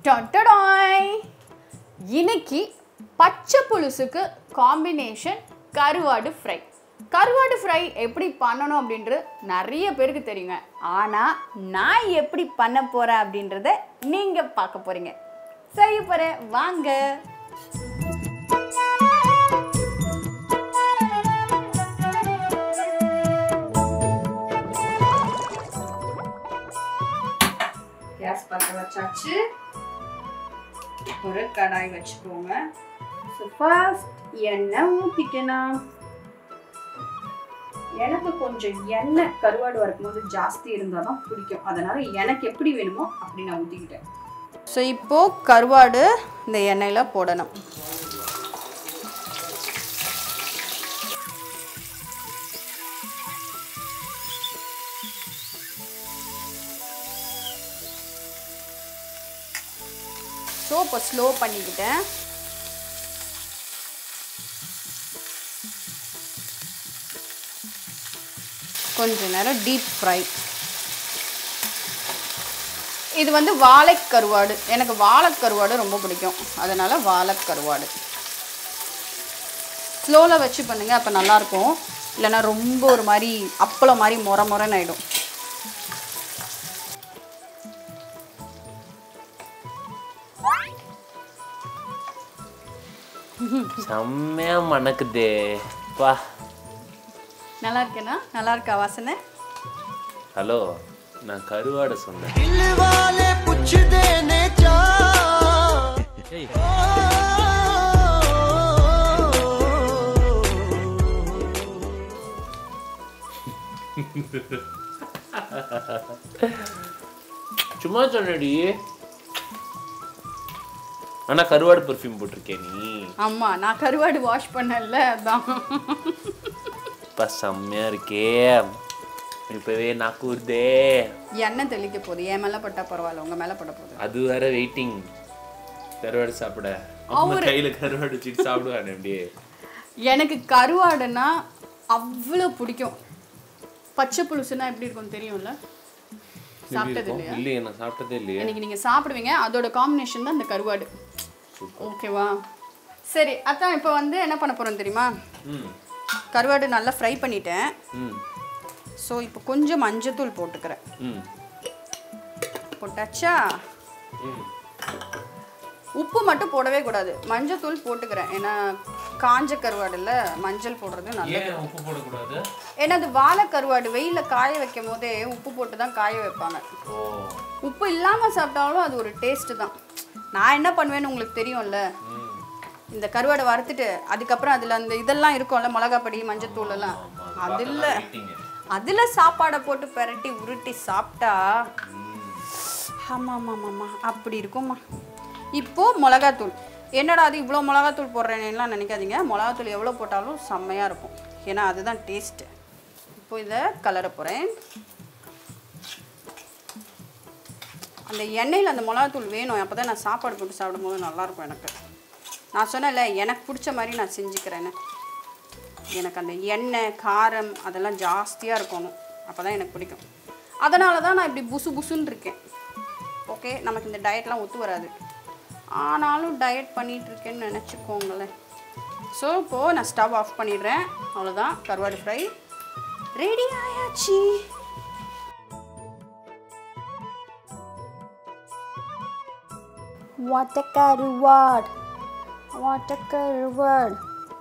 டொட்டடாய் இன்னைக்கு பச்சை புலுசுக்கு காம்பினேஷன் கருவாடு ஃப்ரை கருவாடு ஃப்ரை எப்படி பண்ணணும் அப்படின்றது நிறைய பேருக்கு தெரியுங்க ஆனால் நான் எப்படி பண்ண போகிறேன் அப்படின்றத நீங்கள் பார்க்க போகிறீங்க செய்ய போகிறேன் வாங்க கேஸ் பற்ற வச்சாச்சு ஒரு கடாய் வச்சுக்கோங்க ஸோ ஃபர்ஸ்ட் எண்ணெய் ஊற்றிக்கலாம் எனக்கு கொஞ்சம் எண்ணெய் கருவாடு வறுக்கும்போது ஜாஸ்தி இருந்தால் தான் பிடிக்கும் அதனால் எனக்கு எப்படி வேணுமோ அப்படி நான் ஊற்றிக்கிட்டேன் ஸோ இப்போது கருவாடு இந்த எண்ணெயில் போடணும் ஸோ இப்போ ஸ்லோ பண்ணிக்கிட்டேன் கொஞ்ச நேரம் டீப் ஃப்ரை இது வந்து வாழைக்கருவாடு எனக்கு வாழைக்கருவாடு ரொம்ப பிடிக்கும் அதனால் வாழைக்கருவாடு ஸ்லோவில் வச்சு பண்ணுங்கள் அப்போ நல்லாயிருக்கும் இல்லைன்னா ரொம்ப ஒரு மாதிரி அப்பளம் மாதிரி முறை முறைன்னு ஆகிடும் செம்மையா மணக்குதே பா நல்லா இருக்கேனா நல்லா இருக்கா வாசனை ஹலோ நான் கருவாடை சொன்னேன் दिल वाले पुछदे ने चा சும்மா சொன்னடி ஆனா கருவாடு பெர்ஃப்யூம் போட்டிருக்கேன் நீ ஆமாம் நான் கருவாடு வாஷ் பண்ணல அதான் இப்ப செம்மையா இருக்கே இப்பவே நாக்கு ஊறுதே எண்ணெய் தெளிக்க போகுது என் மேலே பட்டா பரவாயில்ல உங்கள் மேலே பட்ட போகுது அது வேற வெயிட்டிங் கருவாடு சாப்பிட அம்மா கையில கருவாடு வச்சுட்டு சாப்பிடுவானே அப்படியே எனக்கு கருவாடுனா அவ்வளோ பிடிக்கும் பச்சை புலுசுனா எப்படி இருக்கும் தெரியும்ல சாப்பிட்டது இல்லையா இல்லையே நான் சாப்பிட்டதே இல்லையே இன்னைக்கு நீங்கள் சாப்பிடுவீங்க அதோட காம்பினேஷன் தான் இந்த கருவாடு ஓகேவா சரி அதான் இப்போ வந்து என்ன பண்ண போகிறோம் தெரியுமா ம் கருவாடு நல்லா ஃப்ரை பண்ணிட்டேன் ம் ஸோ இப்போ கொஞ்சம் மஞ்சத்தூள் போட்டுக்கிறேன் ம் போட்டாச்சா ம் உப்பு மட்டும் போடவே கூடாது மஞ்சத்தூள் போட்டுக்கிறேன் ஏன்னா காஞ்ச கருவாடுல மஞ்சள் போடுறது நல்லது ஏன் உப்பு போடக்கூடாது ஏன்னா அது வாழை கருவாடு வெயிலில் காய வைக்கும் போதே உப்பு போட்டு தான் காய வைப்பாங்க ஓ உப்பு இல்லாமல் சாப்பிட்டாலும் அது ஒரு டேஸ்ட்டு தான் நான் என்ன பண்ணுவேன்னு உங்களுக்கு தெரியும்ல ம் இந்த கருவாடை வறுத்துட்டு அதுக்கப்புறம் அதில் அந்த இதெல்லாம் இருக்கும்ல மிளகாப்பொடி மஞ்சத்தூள் எல்லாம் அதில் வெயிட்டிங்க அதில் சாப்பாடை போட்டு பெரட்டி உருட்டி சாப்பிட்டா ஆமாம் ஆமாம் ஆமாம் அப்படி இருக்கும்மா இப்போது மிளகாத்தூள் என்னடா அது இவ்வளோ மிளகாத்தூள் போடுறேன்னுலாம் நினைக்காதீங்க மிளகாத்தூள் எவ்வளோ போட்டாலும் செம்மையாக இருக்கும் ஏன்னா அதுதான் டேஸ்ட்டு இப்போ இதை கலர போகிறேன் அந்த எண்ணெயில் அந்த மிளகாத்தூள் வேணும் அப்போ தான் நான் சாப்பாடு போட்டு சாப்பிடும்போது நல்லாயிருக்கும் எனக்கு நான் சொன்னேன்ல எனக்கு பிடிச்ச மாதிரி நான் செஞ்சுக்கிறேன்னு எனக்கு அந்த எண்ணெய் காரம் அதெல்லாம் ஜாஸ்தியாக இருக்கணும் அப்போ தான் எனக்கு பிடிக்கும் அதனால தான் நான் இப்படி புசு புசுன்னு இருக்கேன் ஓகே நமக்கு இந்த டயட்லாம் ஒத்து வராது ஆனாலும் டயட் பண்ணிட்டு இருக்கேன்னு நினச்சிக்கோங்களேன் ஸோ இப்போது நான் ஸ்டவ் ஆஃப் பண்ணிடுறேன் அவ்வளோதான் கருவாடு ஃப்ரை ரெடி ஆயாச்சு What a கருவாட் What a கருவாட்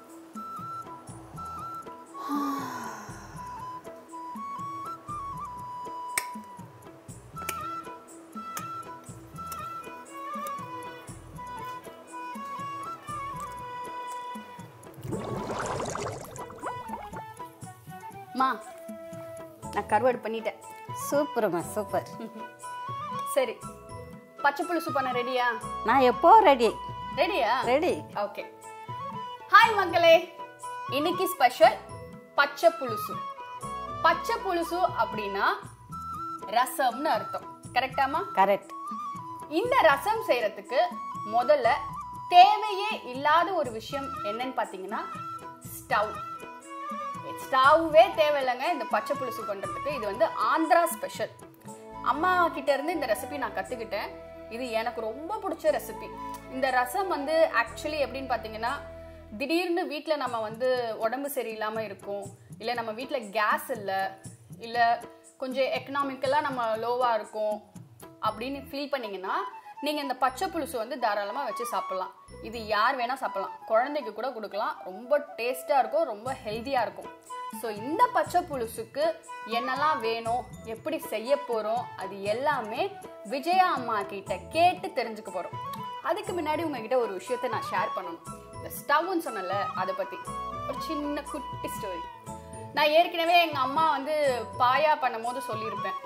மா நான் கருவாடு பண்ணிட்டேன் சூப்பர்மா சூப்பர் சரி பச்சை புலுசு பண்ண ரெடியா நான் எப்போ ரெடி ரெடியா ரெடி ஓகே ஹாய் மக்களே இன்னைக்கு ஸ்பெஷல் பச்சை புலுசு பச்சை புலுசு அப்படின்னா ரசம்னு அர்த்தம் கரெக்டாமா கரெக்ட் இந்த ரசம் செய்யறதுக்கு முதல்ல தேவையே இல்லாத ஒரு விஷயம் என்னன்னு பார்த்தீங்கன்னா ஸ்டவ் ஸ்டவ்வே தேவையில்லைங்க இந்த பச்சை புலுசு பண்ணுறதுக்கு இது வந்து ஆந்திரா ஸ்பெஷல் அம்மா கிட்ட இருந்து இந்த ரெசிபி நான் கற்றுக்கிட்டேன் இது எனக்கு ரொம்ப பிடிச்ச ரெசிபி இந்த ரசம் வந்து ஆக்சுவலி எப்படின்னு பார்த்தீங்கன்னா திடீர்னு வீட்டில் நம்ம வந்து உடம்பு சரியில்லாமல் இருக்கும் இல்லை நம்ம வீட்டில் கேஸ் இல்லை இல்லை கொஞ்சம் எக்கனாமிக்கலாக நம்ம லோவாக இருக்கும் அப்படின்னு ஃபீல் பண்ணீங்கன்னா நீங்கள் இந்த பச்சை புலுசு வந்து தாராளமாக வச்சு சாப்பிட்லாம் இது யார் வேணால் சாப்பிட்லாம் குழந்தைக்கு கூட கொடுக்கலாம் ரொம்ப டேஸ்ட்டாக இருக்கும் ரொம்ப ஹெல்த்தியாக இருக்கும் ஸோ இந்த பச்சை புலுசுக்கு என்னெல்லாம் வேணும் எப்படி செய்ய போகிறோம் அது எல்லாமே விஜயா அம்மா கிட்ட கேட்டு தெரிஞ்சுக்க போகிறோம் அதுக்கு முன்னாடி உங்ககிட்ட ஒரு விஷயத்த நான் ஷேர் பண்ணணும் இந்த ஸ்டவ்னு சொன்னல அதை பற்றி ஒரு சின்ன குட்டி ஸ்டோரி நான் ஏற்கனவே எங்கள் அம்மா வந்து பாயா பண்ணும்போது சொல்லியிருப்பேன்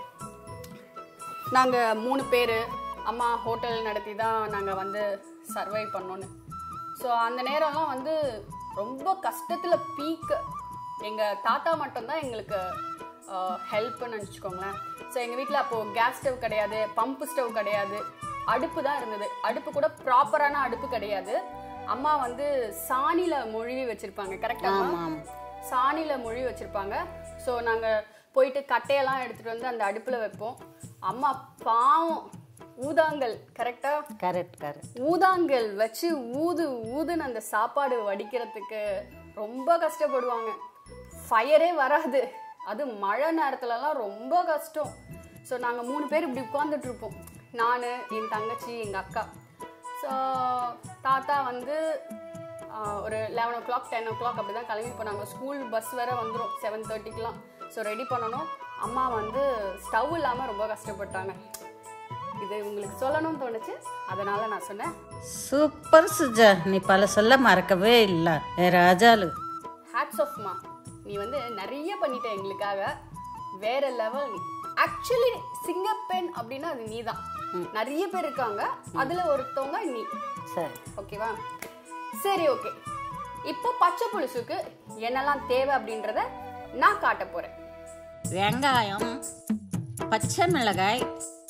நாங்கள் மூணு பேர் அம்மா ஹோட்டல் நடத்தி தான் நாங்கள் வந்து சர்வை பண்ணோன்னு ஸோ அந்த நேரம்லாம் வந்து ரொம்ப கஷ்டத்தில் பீக் எங்கள் தாத்தா மட்டும்தான் எங்களுக்கு ஹெல்ப்னு நினச்சிக்கோங்களேன் ஸோ எங்கள் வீட்டில் அப்போது கேஸ் ஸ்டவ் கிடையாது பம்ப் ஸ்டவ் கிடையாது அடுப்பு தான் இருந்தது அடுப்பு கூட ப்ராப்பரான அடுப்பு கிடையாது அம்மா வந்து சாணியில் மொழிவி வச்சுருப்பாங்க கரெக்டாக சாணியில் மொழி வச்சுருப்பாங்க ஸோ நாங்கள் போயிட்டு கட்டையெல்லாம் எடுத்துகிட்டு வந்து அந்த அடுப்பில் வைப்போம் அம்மா பாவம் ஊதாங்கல் கரெக்டாக கரெக்ட் கரெக்ட் ஊதாங்கல் வச்சு ஊது ஊதுன்னு அந்த சாப்பாடு வடிக்கிறதுக்கு ரொம்ப கஷ்டப்படுவாங்க ஃபயரே வராது அது மழை நேரத்துலலாம் ரொம்ப கஷ்டம் ஸோ நாங்கள் மூணு பேர் இப்படி உட்காந்துட்டு இருப்போம் நான் என் தங்கச்சி எங்கள் அக்கா ஸோ தாத்தா வந்து ஆஹ், ஒரு eleven o'clock ten o'clock அப்படி தான் கிளம்பி போனாங்க ஸ்கூல் பஸ் வேற வந்துடும் செவன் தேர்ட்டிக்கெலாம் ஸோ ரெடி பண்ணணும் அம்மா வந்து ஸ்டவ் இல்லாமல் ரொம்ப கஷ்டப்பட்டாங்க இது உங்களுக்கு சொல்லணும்னு தோணுச்சு அதனால நான் சொன்னேன் சூப்பர் சுஜா நீ பல சொல்ல மறக்கவே இல்லை ஏ ராஜாலு ஹேட்ஸ் ஆஃப்மா நீ வந்து நிறைய பண்ணிட்ட எங்களுக்காக வேற லெவல் நீ ஆக்சுவலி சிங்கப்பெண் அப்படின்னா அது நீ தான் நிறைய பேர் இருக்காங்க அதுல ஒருத்தவங்க நீ சரி ஓகேவா சரி ஓகே இப்போ பச்சை புலுசுக்கு என்னெல்லாம் தேவை அப்படின்றத நான் காட்ட போறேன் வெங்காயம் பச்சை மிளகாய்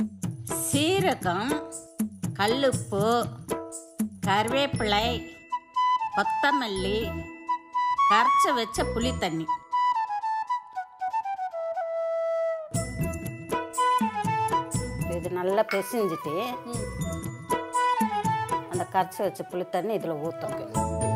சீரகம் கல்லுப்பு கருவேப்பிலை கொத்தமல்லி கரைச்ச வச்ச புளி தண்ணி இது நல்லா பிசைஞ்சிட்டு அந்த கரைச்சி வச்ச புளி தண்ணி இதில் ஊற்றணும்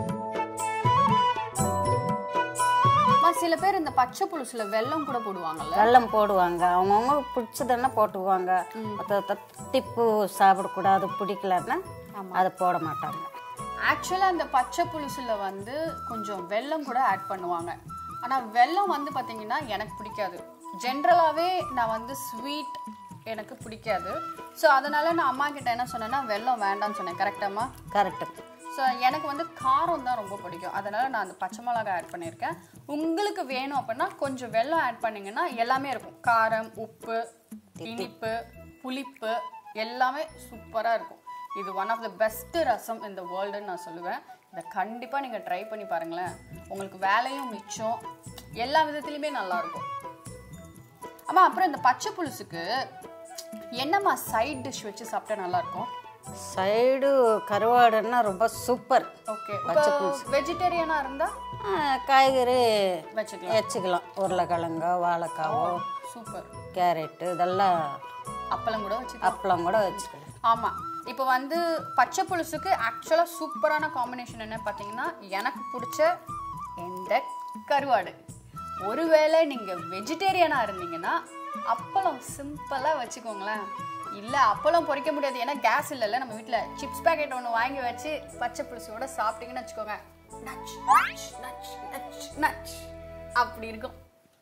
அம்மா, சில பேர் இந்த பச்சை புலுசுல வெல்லம் கூட போடுவாங்கல்ல வெல்லம் போடுவாங்க அவங்கவுங்க பிடிச்சதுன்னா போட்டுக்குவாங்க மற்ற திப்பு சாப்பிடக்கூடாது பிடிக்கலன்னா அதை போட மாட்டாங்க ஆக்சுவலாக அந்த பச்சை புலுசுல வந்து கொஞ்சம் வெல்லம் கூட ஆட் பண்ணுவாங்க ஆனால் வெல்லம் வந்து பார்த்தீங்கன்னா எனக்கு பிடிக்காது ஜென்ரலாகவே நான் வந்து ஸ்வீட் எனக்கு பிடிக்காது ஸோ அதனால நான் அம்மா கிட்ட என்ன சொன்னேன்னா வெல்லம் வேண்டாம்னு சொன்னேன் கரெக்டாம்மா கரெக்டு ஸோ எனக்கு வந்து காரம் தான் ரொம்ப பிடிக்கும் அதனால நான் அந்த பச்சை மிளகாய் ஆட் பண்ணியிருக்கேன் உங்களுக்கு வேணும் அப்படின்னா கொஞ்சம் வெல்லம் ஆட் பண்ணீங்கன்னா எல்லாமே இருக்கும் காரம் உப்பு இனிப்பு புளிப்பு எல்லாமே சூப்பராக இருக்கும் இது one of the best rasam இந்த வேர்ல்டுன்னு நான் சொல்லுவேன் இதை கண்டிப்பாக நீங்கள் ட்ரை பண்ணி பாருங்களேன் உங்களுக்கு வேலையும் மிச்சம் எல்லா விதத்துலையுமே நல்லாயிருக்கும் அம்மா அப்புறம் இந்த பச்சை புலுசுக்கு என்னம்மா சைட் டிஷ் வச்சு சாப்பிட்டா நல்லாயிருக்கும் சைடு கருவாடுன்னா ரொம்ப சூப்பர் ஓகே இப்போ வெஜிடேரியனாக இருந்தால் ஆ, காய்கறி வச்சுக்கலாம் வச்சுக்கலாம் உருளைக்கிழங்கோ வாழைக்காவோ சூப்பர் கேரட்டு இதெல்லாம் அப்பளம் கூட வச்சுக்கலாம் அப்பளம் கூட வச்சுக்கலாம் ஆமாம் இப்போ வந்து பச்சை புலுசுக்கு ஆக்சுவலாக சூப்பரான காம்பினேஷன் என்ன பார்த்தீங்கன்னா எனக்கு பிடிச்ச இந்த கருவாடு ஒருவேளை நீங்கள் வெஜிடேரியனாக இருந்தீங்கன்னா அப்பளம் சிம்பிளாக வச்சுக்கோங்களேன் இல்லை அப்பளம் பொரிக்க முடியாது ஏன்னா கேஸ் இல்லைல்ல நம்ம வீட்டில் சிப்ஸ் பேக்கெட் ஒன்று வாங்கி வச்சு பச்சை புலுசோட சாப்பிட்டீங்கன்னு வச்சுக்கோங்க நச் நச் நச் நச் நச் அப்படி இருக்கும்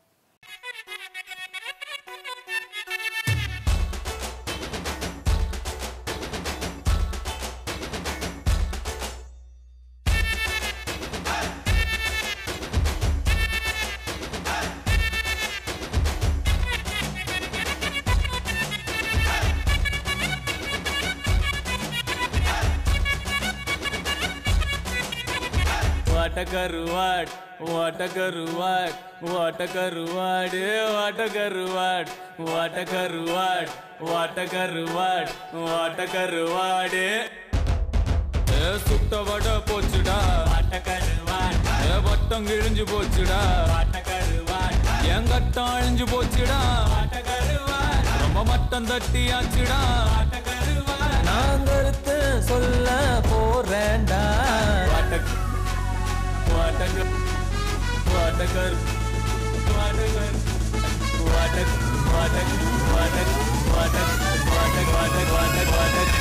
வாட்ட கருவாட் வாட்ட கருவாட் வாட்ட கருவாடு வாட்ட கருவாட் வாட்ட கருவாட் வாட்ட கருவாட் வாட்ட கருவாடு ஏ, சுட்ட வடை போச்சுடா வாட்ட கருவாட் ஏ, வட்டம் கிழிஞ்சு போச்சுடா வாட்ட கருவாட் என் கட்டம் அழிஞ்சு போச்சுடா வாட்ட கருவாட் ரொம்ப மட்டம் தட்டியாச்சுடா வாட்ட கருவாட் நான் கருத்து சொல்ல போறேன்டா வாட்டக் வாட்டக் வாட்டகர் வாட்டகர் வாட்டக் வாட்டக் வாட்டக் வாட்டக் வாட்டக் வாட்டக் வாட்டக் வாட்டக்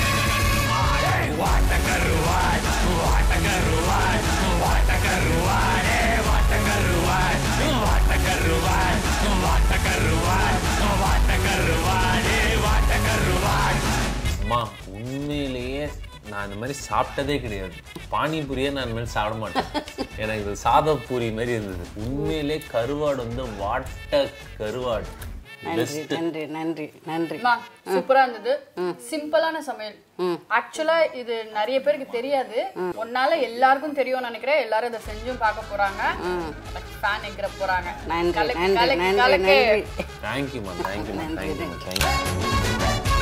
அம்மா உண்மையிலேயே நான் இந்த மாதிரி சாப்பிட்டதே கிடையாது பானிபூரியே நான் இந்த மாதிரி சாப்பிட மாட்டேன் எனக்கு இது சாதா பூரி மாதிரி இருந்தது உண்மையிலே கருவாடு வந்து வாட்ட கருவாடு நன்றி பெஸ்ட் நன்றி நன்றி நன்றி அம்மா சூப்பரா இருந்தது சிம்பிளான சமையல் ஆக்சுவலா இது நிறைய பேருக்கு தெரியாது உன்னால எல்லாருக்கும் தெரியும்னு நினைக்கிறேன் எல்லாரும் இதை செஞ்சும் பார்க்க போறாங்க ஃபேன் எங்கிற போறாங்க நன்றி கலக்கு, நன்றி கலக்கு, நன்றி கலக்கு. நன்றி தேங்க்யூம்மா தேங்க்யூம்மா நன்றி, தேங்க்யூம்மா தேங்க்யூ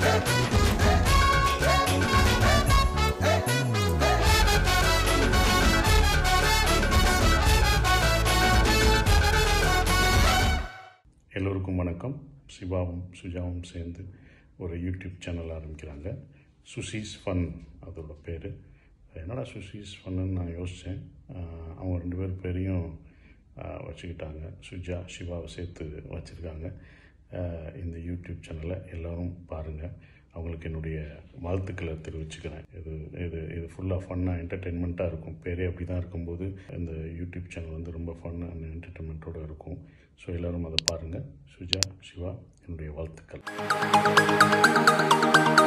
எல்லோருக்கும் வணக்கம் சிவாவும் சுஜாவும் சேர்ந்து ஒரு யூடியூப் சேனல் ஆரம்பிக்கிறாங்க சுசீஸ் ஃபன் அதோட பேர் என்னடா சுசீஸ் ஃபன்னு நான் யோசித்தேன் அவங்க ரெண்டு பேர் பேரையும் ஆஹ், வச்சுக்கிட்டாங்க சுஜா சிவாவை சேர்த்து வச்சுருக்காங்க இந்த யூடியூப் சேனலை எல்லோரும் பாருங்கள் அவங்களுக்கு என்னுடைய வாழ்த்துக்களை தெரிவிச்சுக்கிறேன் இது இது இது ஃபுல்லாக ஃபன்னாக என்டர்டெயின்மெண்ட்டாக இருக்கும் பேரே அப்படி தான் இருக்கும்போது இந்த யூடியூப் சேனல் வந்து ரொம்ப ஃபன் அண்ட் என்டர்டெயின்மெண்ட்டோடு இருக்கும் ஸோ எல்லோரும் அதை பாருங்கள் சுஜா சிவா என்னுடைய வாழ்த்துக்கள்